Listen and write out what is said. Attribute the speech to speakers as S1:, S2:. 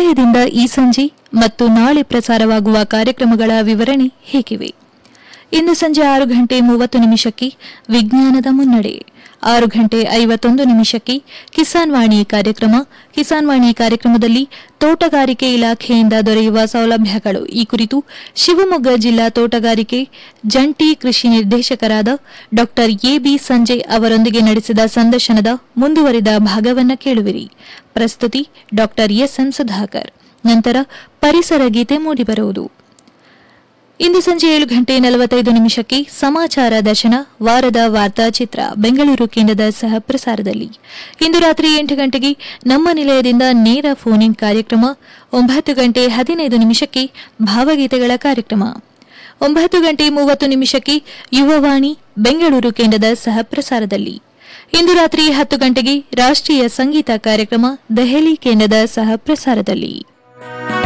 S1: ನಿಲಯದಿಂದ ಈ ಸಂಜೆ ಮತ್ತು ನಾಳೆ ಪ್ರಸಾರವಾಗುವ ಕಾರ್ಯಕ್ರಮಗಳ ವಿವರಣೆ ಹೀಗಿವೆ ಇಂದು ಸಂಜೆ ಆರು ಗಂಟೆ ಮೂವತ್ತು ನಿಮಿಷಕ್ಕೆ ವಿಜ್ಞಾನದ ಮುನ್ನಡೆ ಆರು ಗಂಟೆ ಐವತ್ತೊಂದು ನಿಮಿಷಕ್ಕೆ ಕಿಸಾನ್ ವಾಣಿ ಕಾರ್ಯಕ್ರಮ ಕಿಸಾನ್ ವಾಣಿ ಕಾರ್ಯಕ್ರಮದಲ್ಲಿ ತೋಟಗಾರಿಕೆ ಇಲಾಖೆಯಿಂದ ದೊರೆಯುವ ಸೌಲಭ್ಯಗಳು ಈ ಕುರಿತು ಶಿವಮೊಗ್ಗ ಜಿಲ್ಲಾ ತೋಟಗಾರಿಕೆ ಜಂಟಿ ಕೃಷಿ ನಿರ್ದೇಶಕರಾದ ಡಾ ಎಬಿ ಸಂಜಯ್ ಅವರೊಂದಿಗೆ ನಡೆಸಿದ ಸಂದರ್ಶನದ ಮುಂದುವರಿದ ಭಾಗವನ್ನ ಕೇಳುವಿರಿ ಪ್ರಸ್ತುತಿ ಡಾ ಎಸ್ಎಂ ಸುಧಾಕರ್ ನಂತರ ಪರಿಸರ ಗೀತೆ ಮೂಡಿಬರುವುದು ಇಂದು ಸಂಜೆ ಏಳು ಗಂಟೆ ನಲವತ್ತೈದು ನಿಮಿಷಕ್ಕೆ ಸಮಾಚಾರ ದರ್ಶನ ವಾರದ ವಾರ್ತಾ ಚಿತ್ರ ಬೆಂಗಳೂರು ಕೇಂದ್ರದ ಸಹ ಪ್ರಸಾರದಲ್ಲಿ ಇಂದು ರಾತ್ರಿ ಎಂಟು ಗಂಟೆಗೆ ನಮ್ಮ ನಿಲಯದಿಂದ ನೇರ ಫೋನ್ ಇನ್ ಕಾರ್ಯಕ್ರಮ ಒಂಬತ್ತು ಗಂಟೆ ಹದಿನೈದು ನಿಮಿಷಕ್ಕೆ ಭಾವಗೀತೆಗಳ ಕಾರ್ಯಕ್ರಮ ಒಂಬತ್ತು ಗಂಟೆ ಮೂವತ್ತು ನಿಮಿಷಕ್ಕೆ ಯುವವಾಣಿ ಬೆಂಗಳೂರು ಕೇಂದ್ರದ ಸಹ ಪ್ರಸಾರದಲ್ಲಿ ಇಂದು ರಾತ್ರಿ ಹತ್ತು ಗಂಟೆಗೆ ರಾಷ್ಟ್ರೀಯ ಸಂಗೀತ ಕಾರ್ಯಕ್ರಮ ದೆಹಲಿ ಕೇಂದ್ರದ ಸಹ ಪ್ರಸಾರದಲ್ಲಿ